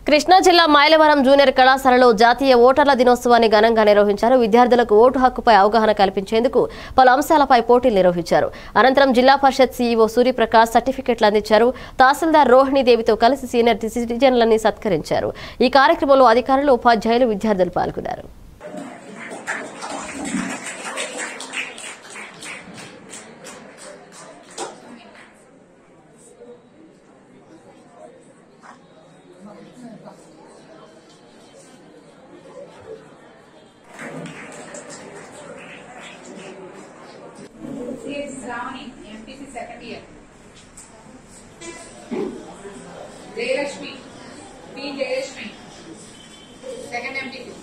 కృష్ణా జిల్లా మైలవరం జూనియర్ కళాశాలలో జాతీయ ఓటర్ల దినోత్సవాన్ని ఘనంగా నిర్వహించారు విద్యార్థులకు ఓటు హక్కుపై అవగాహన కల్పించేందుకు పలు అంశాలపై పోటీలు నిర్వహించారు అనంతరం జిల్లా పరిషత్ సీఈఓ సూర్యప్రకాష్ సర్టిఫికెట్లు అందించారు తహసీల్దార్ రోహిణి దేవితో కలిసి సీనియర్ సిటిజన్లని సత్కరించారు ఈ కార్యక్రమంలో అధికారులు ఉపాధ్యాయులు విద్యార్థులు పాల్గొన్నారు CH Sravani MPC second year Jayalakshmi P Jayalakshmi second MPC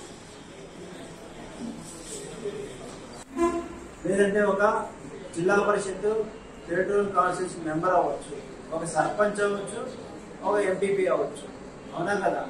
లేదంటే ఒక జిల్లా పరిషత్ టెరిటోరియల్ కాన్స్టిట్యూన్సీ మెంబర్ అవ్వచ్చు ఒక సర్పంచ్ అవ్వచ్చు ఒక ఎంపీపీ అవ్వచ్చు అవునా కదా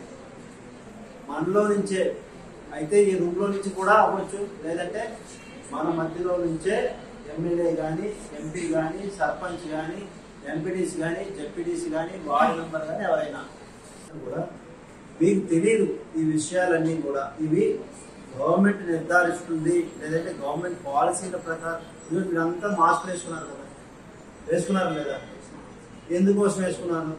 మనలో నుంచే అయితే ఈ రూమ్లో నుంచి కూడా అవ్వచ్చు లేదంటే మన మధ్యలో నుంచే ఎమ్మెల్యే కానీ ఎంపీ కానీ సర్పంచ్ కానీ ఎంపీడీసీ కానీ జెడ్పీడీసీ కానీ వార్డు మెంబర్ కానీ ఎవరైనా కూడా మీకు తెలియదు ఈ విషయాలన్నీ కూడా ఇవి గవర్నమెంట్ నిర్ధారిస్తుంది లేదంటే గవర్నమెంట్ పాలసీల ప్రకారం ఇదిగో మీరంతా మాస్క్ వేసుకున్నారు కదా వేసుకున్నారు లేదా ఎందుకోసం వేసుకున్నారు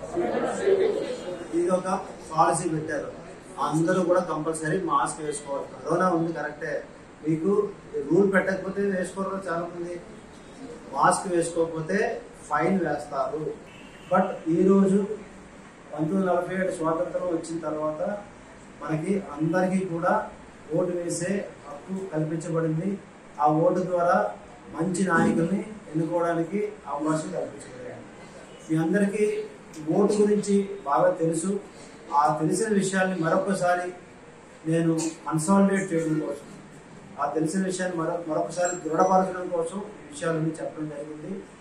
ఇది ఒక పాలసీ పెట్టారు అందరూ కూడా కంపల్సరీ మాస్క్ వేసుకోవాలి కరోనా ఉంది కరెక్టే మీకు రూల్ పెట్టకపోతే వేసుకోరు చాలా మంది మాస్క్ వేసుకోకపోతే ఫైన్ వేస్తారు బట్ ఈరోజు పంతొమ్మిది నలభై ఏడు స్వాతంత్రం వచ్చిన తర్వాత మనకి అందరికీ కూడా ఓటు వేసే హక్కు కల్పించబడింది ఆ ఓటు ద్వారా మంచి నాయకుల్ని ఎన్నుకోవడానికి అవకాశం కల్పించబడింది మీ అందరికీ ఓటు గురించి బాగా తెలుసు ఆ తెలిసిన విషయాల్ని మరొకసారి నేను కన్సాలిడేట్ చేయడం కోసం ఆ తెలిసిన విషయాన్ని మరొక మరొకసారి దృఢపరచడం కోసం ఈ విషయాలన్నీ చెప్పడం జరిగింది